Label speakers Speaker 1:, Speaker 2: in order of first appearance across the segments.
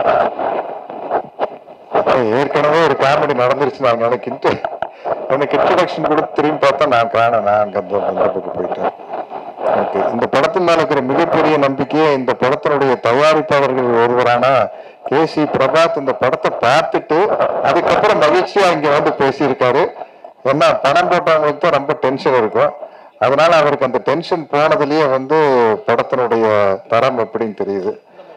Speaker 1: ஏற்கனவே ஒரு காமெடி நடந்துருச்சு நான் எனக்கு இன்ட்டு எனக்கு இன்ட்ரடக்ஷன் கொடுத்து திரும்பி பார்த்தா நான் காணேன் நான் அங்க அந்த அந்த பக்கம் போயிட்டேன் ஓகே இந்த படத்தின் மேல இருக்கிற மிகப்பெரிய நம்பிக்கையே இந்த படத்தினுடைய தயாரிப்பாளர்கள் ஒருவரான கே சி பிரபாத் இந்த படத்தை பார்த்துட்டு அதுக்கப்புறம் மகிழ்ச்சியா இங்க வந்து பேசியிருக்காரு ஏன்னா பணம் போட்டவங்களுக்கு தான் ரொம்ப டென்ஷன் இருக்கும் அதனால அவருக்கு அந்த டென்ஷன் போனதுலயே வந்து படத்தினுடைய தரம் எப்படின்னு தெரியுது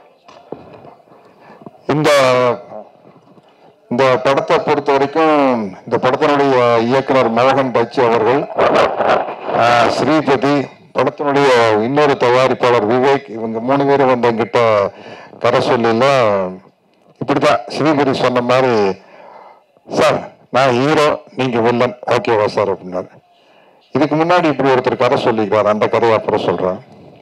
Speaker 1: இந்த இந்த படத்தை பொறுத்த வரைக்கும் இந்த படத்தினுடைய இயக்குனர் மோகன் பச்சி அவர்கள் ஆஹ், ஸ்ரீபதி படத்தினுடைய இன்னொரு தயாரிப்பாளர் விவேக் இவங்க மூணு பேரும் வந்து என்கிட்ட கரை சொல்லல இப்படிதான் ஸ்ரீபதி சொன்ன மாதிரி சார் நான் ஹீரோ நீங்க வில்லன் ஓகேவா சார் அப்படின்னாரு இதுக்கு முன்னாடி இப்படி ஒருத்தர் கதை சொல்லிக்கிறார் அந்த கதையை அப்புறம் சொல்றேன்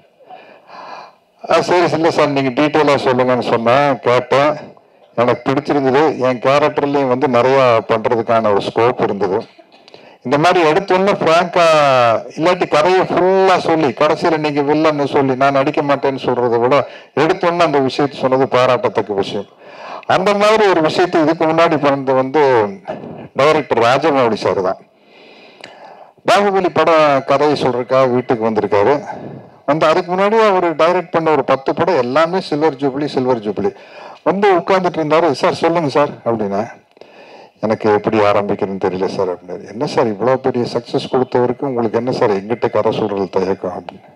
Speaker 1: ஆ சரி இல்லை சார் நீங்கள் டீட்டெயிலாக சொல்லுங்கன்னு சொன்னேன் கேட்டேன் எனக்கு பிடிச்சிருந்தது என் கேரக்டர்லேயும் வந்து நிறையா பண்ணுறதுக்கான ஒரு ஸ்கோப் இருந்தது இந்த மாதிரி எடுத்தோன்னே ஃப்ராங்கா இல்லாட்டி கதையை ஃபுல்லாக சொல்லி கடைசியில் நீங்கள் வில்லன்னு சொல்லி நான் நடிக்க மாட்டேன்னு சொல்கிறத விட எடுத்தோன்னே அந்த விஷயத்தை சொன்னது பாராட்டத்தக்க விஷயம் அந்த மாதிரி ஒரு விஷயத்தை இதுக்கு முன்னாடி பண்ணது வந்து டைரக்டர் ராஜமௌழி சார் தான் பாகுபலி படம் கதையை சொல்றதுக்காக வீட்டுக்கு வந்திருக்காரு வந்து அதுக்கு முன்னாடி அவர் டைரக்ட் பண்ண ஒரு பத்து படம் எல்லாமே சில்வர் ஜூப்ளி சில்வர் ஜூப்ளி வந்து உட்கார்ந்துட்டு இருந்தாரு சார் சொல்லுங்க சார் அப்படின்னா எனக்கு எப்படி ஆரம்பிக்கிறதுன்னு தெரியல சார் அப்படின்னாரு என்ன சார் இவ்வளோ பெரிய சக்ஸஸ் கொடுத்தவருக்கு உங்களுக்கு என்ன சார் எங்கிட்ட கரை சொல்றது தயக்கம் அப்படின்னு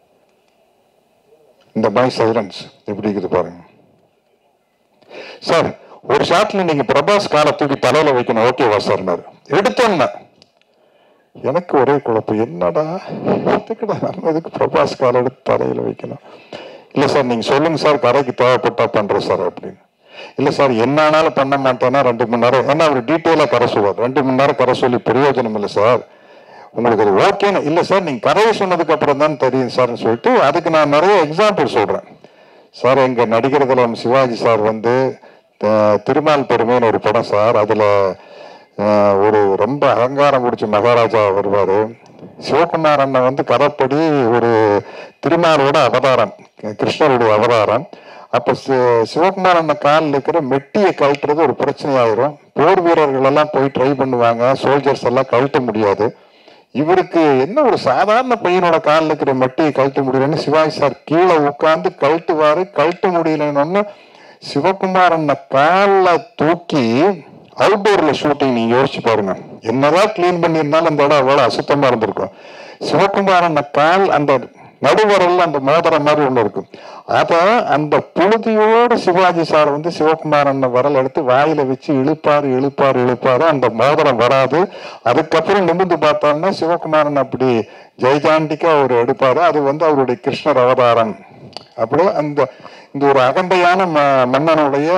Speaker 1: இந்த மாதிரி சைலன்ஸ் எப்படி இருக்குது பாருங்க சார் ஒரு ஷாட்ல நீங்க பிரபாஸ் காலை தூக்கி தலையில வைக்கணும் ஓகேவா சார்னாரு எடுத்தோன்னா எனக்கு ஒரே குழப்பம் என்னடா எதுக்குடா நம்ம எதுக்கு பிரபாஸ் கால் எடுத்து தலையில வைக்கணும் இல்ல சார் நீங்க சொல்லுங்க சார் கரைக்கு தேவைப்பட்டா பண்றேன் சார் அப்படின்னு இல்ல சார் என்ன ஆனாலும் பண்ண மாட்டேன்னா ரெண்டு மணி நேரம் ஏன்னா அவர் டீட்டெயிலா கரை சொல்லுவார் ரெண்டு மணி நேரம் கரை சொல்லி பிரயோஜனம் இல்லை சார் உங்களுக்கு அது ஓகேன்னு இல்ல சார் நீங்க கரையை சொன்னதுக்கு அப்புறம் தான் தெரியும் சார்னு சொல்லிட்டு அதுக்கு நான் நிறைய எக்ஸாம்பிள் சொல்றேன் சார் எங்க நடிகர் திலம் சிவாஜி சார் வந்து அஹ், திருமால் பெருமைன்னு ஒரு படம் சார் அதுல அஹ், ஒரு ரொம்ப அலங்காரம் பிடிச்ச மகாராஜா வருவாரு சிவகுமார் அண்ணன் வந்து கதைப்படி ஒரு திருமாலோட அவதாரம் கிருஷ்ணருடைய அவதாரம் அப்ப சி- சிவகுமார் அண்ணன் காலில் இருக்கிற மெட்டியை கழட்டுறது ஒரு பிரச்சனை ஆயிரும் போர் வீரர்கள் எல்லாம் போய் ட்ரை பண்ணுவாங்க சோல்ஜர்ஸ் எல்லாம் கழட்ட முடியாது இவருக்கு என்ன ஒரு சாதாரண பையனோட காலில் இருக்கிற மெட்டியை கழட்ட முடியலன்னு சிவாஜி சார் கீழே உட்காந்து கழட்டுவாரு கழட்ட முடியலன்னு சிவகுமாரன் காலில் தூக்கி அவுட்டோர்ல ஷூட்டிங் நீங்க யோசிச்சு பாருங்க என்னதான் கிளீன் பண்ணியிருந்தாலும் அந்த இடம் அவ்வளவு அசுத்தமா இருந்திருக்கும் சிவகுமாரன் கால் அந்த நடுவரல்ல அந்த மோதிரம் மாதிரி ஒண்ணு இருக்கும் அத அந்த புழுதியோட சிவாஜி சார் வந்து சிவகுமாரன் வரல் எடுத்து வாயில வச்சு இழுப்பாரு இழுப்பாரு இழுப்பாரு அந்த மோதிரம் வராது அதுக்கப்புறம் நிமிர்ந்து பார்த்தோம்னா சிவகுமாரன் அப்படி ஜெய்ஜாண்டிக்கா ஒரு எடுப்பாரு அது வந்து அவருடைய கிருஷ்ணர் அவதாரம் அப்படியே அந்த இந்த ஒரு அகண்டையான ம- மன்னனுடைய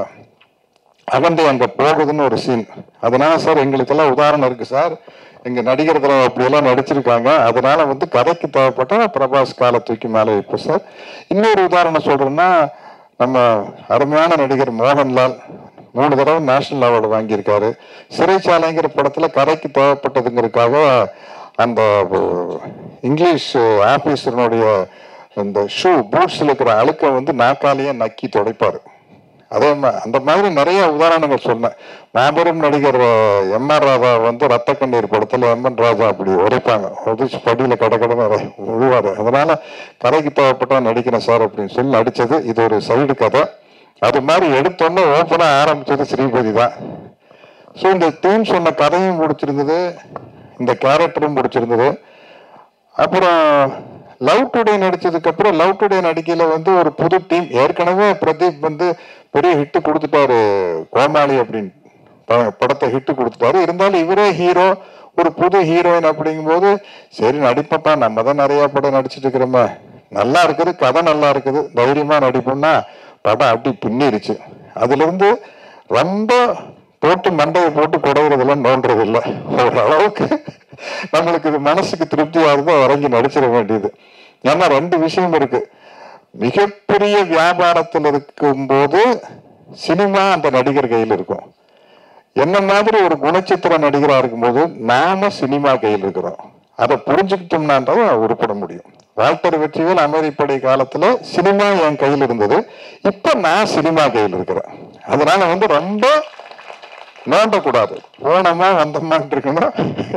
Speaker 1: அகந்தை அங்க போகுதுன்னு ஒரு சீன் அதனால சார் எங்களுக்கெல்லாம் உதாரணம் இருக்கு சார் எங்க நடிகர்கள் அப்படியெல்லாம் நடிச்சிருக்காங்க அதனால வந்து கதைக்கு தேவைப்பட்டா பிரபாஸ் காலை தூக்கி மேலே வைப்போம் சார் இன்னொரு உதாரணம் சொல்றேன்னா நம்ம அருமையான நடிகர் மோகன்லால் மூணு தடவை நேஷனல் அவார்டு வாங்கியிருக்காரு சிறைச்சாலைங்கிற படத்துல கதைக்கு தேவைப்பட்டதுங்கிறதுக்காக அந்த அஹ், இங்கிலீஷ் ஆபீசருடைய இந்த ஷூ பூட்ஸ்ல இருக்கிற அழுக்க வந்து நாக்காலேயே நக்கி துடைப்பாரு அதே மா- அந்த மாதிரி நிறைய உதாரணங்கள் சொன்னேன் மாபெரும் நடிகர் எம் ஆர் ராதா வந்து ரத்த கண்ணீர் படத்துல எம் என் ராஜா அப்படி உரைப்பாங்க உதச்சு படியில கட கடன்னு விழுவாரு அதனால கதைக்கு தேவைப்பட்டா நடிக்கிறேன் சார் அப்படின்னு சொல்லி நடிச்சது இது ஒரு சைடு கதை அது மாதிரி எடுத்தோன்னே ஓப்பனா ஆரம்பிச்சது ஸ்ரீபதி தான் ஸோ இந்த டீம் சொன்ன கதையும் முடிச்சிருந்தது இந்த கேரக்டரும் முடிச்சிருந்தது அப்புறம் லவ் டுடே நடிச்சதுக்கு அப்புறம் லவ் டுடே நடிக்கையில வந்து ஒரு புது டீம் ஏற்கனவே பிரதீப் வந்து பெரிய ஹிட் கொடுத்துட்டாரு கோமாளி அப்படின்னு ப- படத்தை ஹிட் கொடுத்துட்டாரு இருந்தாலும் இவரே ஹீரோ ஒரு புது ஹீரோயின் அப்படிங்கும்போது சரி நடிப்பப்பா நம்ம தான் நிறைய படம் நடிச்சிட்டு இருக்கிறோமே நல்லா இருக்குது கதை நல்லா இருக்குது தைரியமா நடிப்போம்னா படம் அப்படி பின்னிருச்சு அதுல இருந்து ரொம்ப போட்டு மண்டையை போட்டு குடையிறதுல நோண்டுறது இல்லை ஓரளவுக்கு நம்மளுக்கு இது மனசுக்கு திருப்தியா இருந்தா இறங்கி நடிச்சிட வேண்டியது ஏன்னா ரெண்டு விஷயம் இருக்கு மிகப்பெரிய வியாபாரத்தில் இருக்கும்போது சினிமா அந்த நடிகர் கையில் இருக்கும் என்ன மாதிரி ஒரு குணச்சித்திர நடிகரா இருக்கும்போது நாம சினிமா கையில் இருக்கிறோம் அதை புரிஞ்சுக்கிட்டோம்னா தான் உருப்பட முடியும் வால்டர் வெற்றிவேல் அமைதிப்படை காலத்துல சினிமா என் கையில் இருந்தது இப்ப நான் சினிமா கையில் இருக்கிறேன் அதனால வந்து ரொம்ப நோண்டக்கூடாது போனோமா வந்தோமான் இருக்கணும்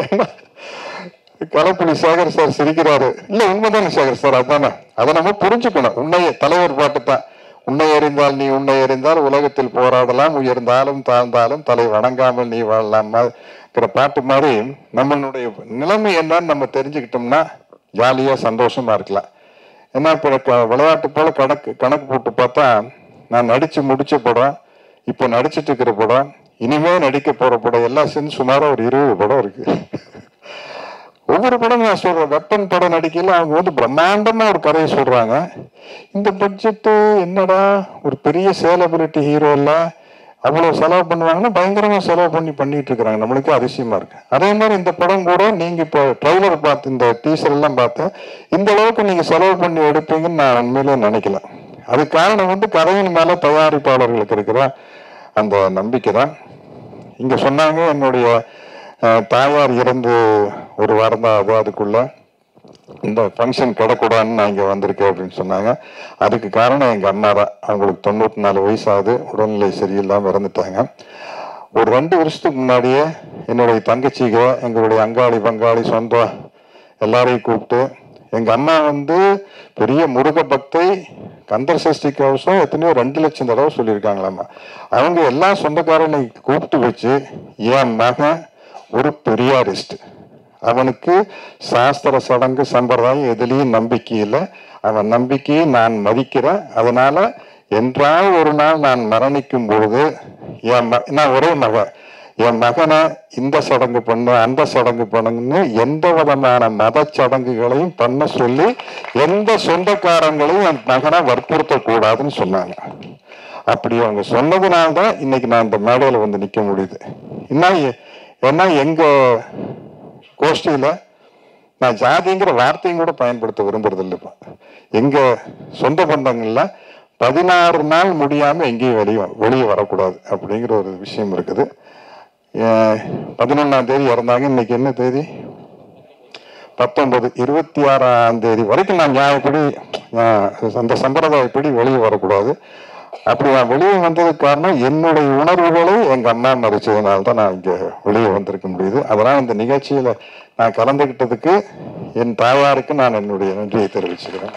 Speaker 1: கலப்புலி சேகர் சார் சிரிக்கிறாரு இல்ல உண்மைதானே சேகர் சார் அதானே அதை நம்ம புரிஞ்சுக்கணும் உன்னைய தலைவர் பாட்டு தான் உன்னை எறிந்தால் நீ உன்னை எறிந்தால் உலகத்தில் போராடலாம் உயர்ந்தாலும் தாழ்ந்தாலும் தலை வணங்காமல் நீ வாழலாம்ங்கிற பாட்டு மாதிரி நம்மளுடைய நிலைமை என்னன்னு நம்ம தெரிஞ்சுக்கிட்டோம்னா ஜாலியா சந்தோஷமா இருக்கலாம் ஏன்னா இப்போ க- விளையாட்டு போல கணக்கு கணக்கு போட்டு பார்த்தா நான் நடிச்சு முடிச்ச படம் இப்போ நடிச்சிட்டு இருக்கிற படம் இனிமே நடிக்க போற படம் எல்லாம் சேர்ந்து சுமாரா ஒரு இருபது படம் இருக்கு ஒவ்வொரு படம் நான் சொல்றேன் வெப்பன் படம் நடிக்கல அவங்க வந்து பிரம்மாண்டமா ஒரு கதையை சொல்றாங்க இந்த பட்ஜெட்டு என்னடா ஒரு பெரிய சேலபிலிட்டி ஹீரோ எல்லாம் அவ்வளவு செலவு பண்ணுவாங்கன்னா பயங்கரமா செலவு பண்ணி பண்ணிட்டு இருக்கிறாங்க நம்மளுக்கு அதிசயமா இருக்கு அதே மாதிரி இந்த படம் கூட நீங்க இப்போ ட்ரைலர் பார்த்து இந்த டீசர் எல்லாம் பார்த்தேன் இந்த அளவுக்கு நீங்க செலவு பண்ணி எடுப்பீங்கன்னு நான் உண்மையிலே நினைக்கல அது காரணம் வந்து கதையின் மேல தயாரிப்பாளர்களுக்கு இருக்கிற அந்த நம்பிக்கை தான் இங்க சொன்னாங்க என்னுடைய அஹ், தாயார் இறந்து ஒரு வாரம் தான் ஆகுது அதுக்குள்ள இந்த ஃபங்க்ஷன் கிடக்கூடாதுன்னு நான் இங்கே வந்திருக்கேன் அப்படின்னு சொன்னாங்க அதுக்கு காரணம் எங்கள் அம்மா தான் அவங்களுக்கு தொண்ணூற்றி நாலு வயசாகுது உடல்நிலை சரியில்லாமல் இறந்துட்டாங்க ஒரு ரெண்டு வருஷத்துக்கு முன்னாடியே என்னுடைய தங்கச்சிக எங்களுடைய அங்காளி பங்காளி சொந்தம் எல்லாரையும் கூப்பிட்டு எங்கள் அம்மா வந்து பெரிய முருக பக்தை கந்தர் சஷ்டி கவசம் எத்தனையோ ரெண்டு லட்சம் தடவை சொல்லியிருக்காங்களாம்மா அவங்க எல்லா சொந்தக்காரனை கூப்பிட்டு வச்சு என் மகன் ஒரு பெரியாரிஸ்ட் அவனுக்கு சாஸ்திர சடங்கு சம்பிரதாயம் எதுலேயும் நம்பிக்கை இல்லை அவன் நம்பிக்கையை நான் மதிக்கிறேன் அதனால என்றால் ஒரு நாள் நான் மரணிக்கும் பொழுது என் ம நான் ஒரே மகன் என் மகனை இந்த சடங்கு பண்ணு அந்த சடங்கு பண்ணுன்னு எந்த விதமான மத சடங்குகளையும் பண்ண சொல்லி எந்த சொந்தக்காரங்களையும் என் மகனை வற்புறுத்தக்கூடாதுன்னு சொன்னாங்க அப்படி அவங்க சொன்னதுனால தான் இன்னைக்கு நான் இந்த மேடையில் வந்து நிற்க முடியுது என்ன ஏன்னா எங்க கோஷ்டியில நான் ஜாதிங்கிற வார்த்தையும் கூட பயன்படுத்த விரும்புறது இல்லைப்பா எங்க சொந்த பந்தங்கள்ல பதினாறு நாள் முடியாம எங்கேயும் வெளியே வெளியே வரக்கூடாது அப்படிங்கிற ஒரு விஷயம் இருக்குது பதினொன்னாம் தேதி இறந்தாங்க இன்னைக்கு என்ன தேதி பத்தொன்பது இருபத்தி ஆறாம் தேதி வரைக்கும் நான் நியாயப்படி ஆஹ், அந்த சம்பிரதாயப்படி வெளியே வரக்கூடாது அப்படி நான் வெளியே வந்ததுக்கு காரணம் என்னுடைய உணர்வுகளை எங்க அம்மா மறிச்சதுனால தான் நான் இங்க வெளியே வந்திருக்க முடியுது அதனால இந்த நிகழ்ச்சியில நான் கலந்துகிட்டதுக்கு என் தாயாருக்கு நான் என்னுடைய நன்றியை தெரிவிச்சுக்கிறேன்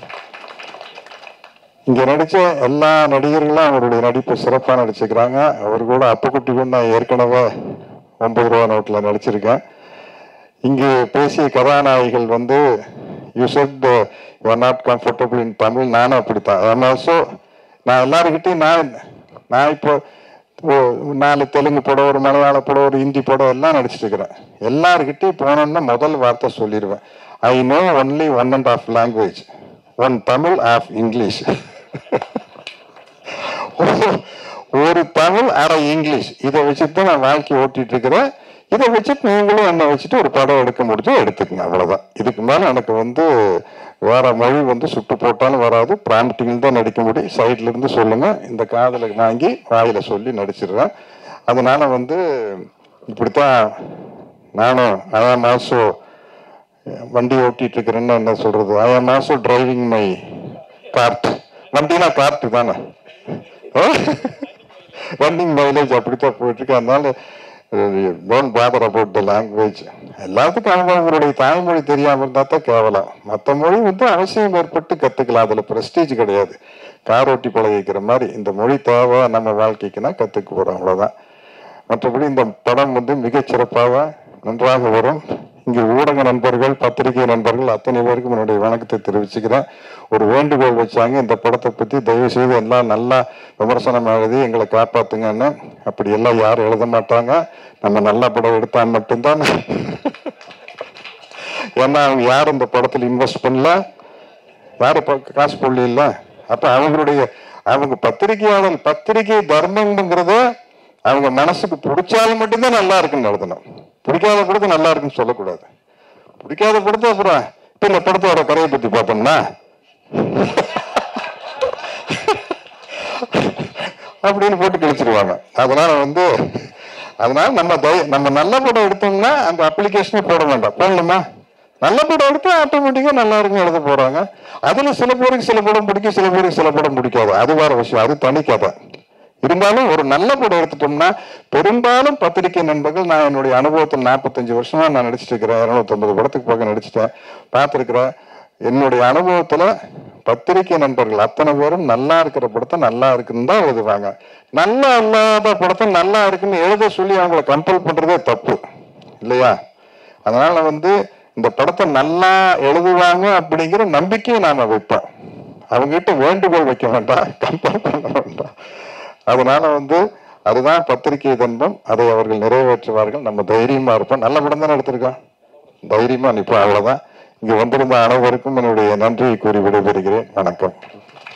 Speaker 1: இங்க நடிச்ச எல்லா நடிகர்களும் அவருடைய நடிப்பு சிறப்பா நடிச்சுக்கிறாங்க அவர் கூட அப்புக்குட்டி கூட நான் ஏற்கனவே ஒன்பது ரூபா நோட்டில் நடிச்சிருக்கேன் இங்கு பேசிய கதாநாயகிகள் வந்து you said you are not comfortable in Tamil நானும் அப்படித்தான் ஐம் ஆல்சோ நான் எல்லாருக்கிட்டையும் நான் நான் இப்போ ஓ, நாலு தெலுங்கு படம் ஒரு மலையாள படம் ஒரு ஹிந்தி படம் எல்லாம் நடிச்சிட்டு இருக்கிறேன் எல்லாருக்கிட்டையும் போனோன்னா முதல் வார்த்தை சொல்லிடுவேன் I know only one and half language one Tamil half English ஒரு தமிழ் அரை இங்கிலீஷ் இதை வச்சுட்டு தான் நான் வாழ்க்கை ஓட்டிட்டு இருக்கிறேன் இதை வச்சுட்டு நீங்களும் என்னை வச்சுட்டு ஒரு படம் எடுக்க முடிஞ்சு எடுத்துக்கங்க அவ்வளவுதான் இதுக்கு மேல எனக்கு வந்து வேற மொழி வந்து சுட்டு போட்டாலும் வராது பிராம்டிங் தான் நடிக்க முடியும் சைட்ல இருந்து சொல்லுங்க இந்த காதல வாங்கி வாயில சொல்லி நடிச்சிடுறேன் அதனால வந்து இப்படித்தான் நானும் ஐ ஆம் ஆல்சோ வண்டி ஓட்டிட்டு இருக்கிறேன்னு என்ன சொல்றது I am also driving my cart வண்டினா கார்ட் தானே ரன்னிங் மைலேஜ் அப்படித்தான் போயிட்டு இருக்கு அதனால don't bother about the language எல்லாத்துக்கும் அவங்க அவங்களுடைய தாய்மொழி தெரியாம இருந்தா தான் கேவலம் மற்ற மொழி வந்து அவசியம் ஏற்பட்டு கத்துக்கலாம் அதுல பிரஸ்டீஜ் கிடையாது கார் ஓட்டி பழகிக்கிற மாதிரி இந்த மொழி தேவை நம்ம வாழ்க்கைக்குன்னா கத்துக்க போறோம் அவ்வளவுதான் மற்றபடி இந்த படம் வந்து மிகச் சிறப்பாக நன்றாக வரும் இங்கு ஊடக நண்பர்கள் பத்திரிகை நண்பர்கள் அத்தனை பேருக்கும் என்னுடைய வணக்கத்தை தெரிவிச்சுக்கிறேன் ஒரு வேண்டுகோள் வச்சாங்க இந்த படத்தை பத்தி தயவு செய்து எல்லாம் நல்லா விமர்சனம் எழுதி எங்களை காப்பாத்துங்கன்னு அப்படி எல்லாம் யாரும் எழுத மாட்டாங்க நம்ம நல்ல படம் எடுத்தா மட்டும்தான் ஏன்னா அவங்க யாரும் இந்த படத்துல இன்வெஸ்ட் பண்ணல யாரும் இப்ப காசு போடல இல்ல அப்ப அவங்களுடைய அவங்க பத்திரிகையாளர் பத்திரிகை தர்மம்ங்கிறத அவங்க மனசுக்கு பிடிச்சாலும் மட்டும்தான் நல்லா இருக்குன்னு எழுதணும் பிடிக்காத படத்தை நல்லா இருக்குன்னு சொல்லக்கூடாது பிடிக்காத படத்தை அப்புறம் இப்ப இந்த படத்தோட கரையை பத்தி பார்த்தோம்னா அப்படின்னு போட்டு கழிச்சிருவாங்க அதனால வந்து அதனால நம்ம தய நம்ம நல்ல படம் எடுத்தோம்னா அந்த அப்ளிகேஷனே போட வேண்டாம் போடணுமா நல்ல படம் எடுத்து ஆட்டோமேட்டிக்கா நல்லா இருக்கும் எழுத போறாங்க அதுல சில பேருக்கு சில படம் பிடிக்கும் சில பேருக்கு சில படம் பிடிக்காது அது வேற விஷயம் அது தனி கதை இருந்தாலும் ஒரு நல்ல படம் எடுத்துட்டோம்னா பெரும்பாலும் பத்திரிகை நண்பர்கள் நான் என்னுடைய அனுபவத்தில் நாற்பத்தஞ்சு வருஷமா நான் நடிச்சிட்டு இருக்கிறேன் இருநூத்தொன்பது படத்துக்கு பக்கம் நடிச்சிட்டேன் பார்த்துருக்கிறேன் என்னுடைய அனுபவத்துல பத்திரிகை நண்பர்கள் அத்தனை பேரும் நல்லா இருக்கிற படத்தை நல்லா இருக்குன்னு தான் எழுதுவாங்க நல்லா இல்லாத படத்தை நல்லா இருக்குன்னு எழுத சொல்லி அவங்கள கம்பல் பண்றதே தப்பு இல்லையா அதனால வந்து இந்த படத்தை நல்லா எழுதுவாங்க அப்படிங்கிற நம்பிக்கையை நாம வைப்பேன் அவங்க கிட்ட வேண்டுகோள் வைக்க வேண்டாம் கம்பல் பண்ண வேண்டாம் அதனால வந்து அதுதான் பத்திரிகை தன்பம் அதை அவர்கள் நிறைவேற்றுவார்கள் நம்ம தைரியமா இருப்போம் நல்ல படம் தானே எடுத்திருக்கோம் தைரியமா நிற்போம் அவ்வளவுதான் இங்க வந்திருந்த அனைவருக்கும் என்னுடைய நன்றியை கூறி விடைபெறுகிறேன் வணக்கம்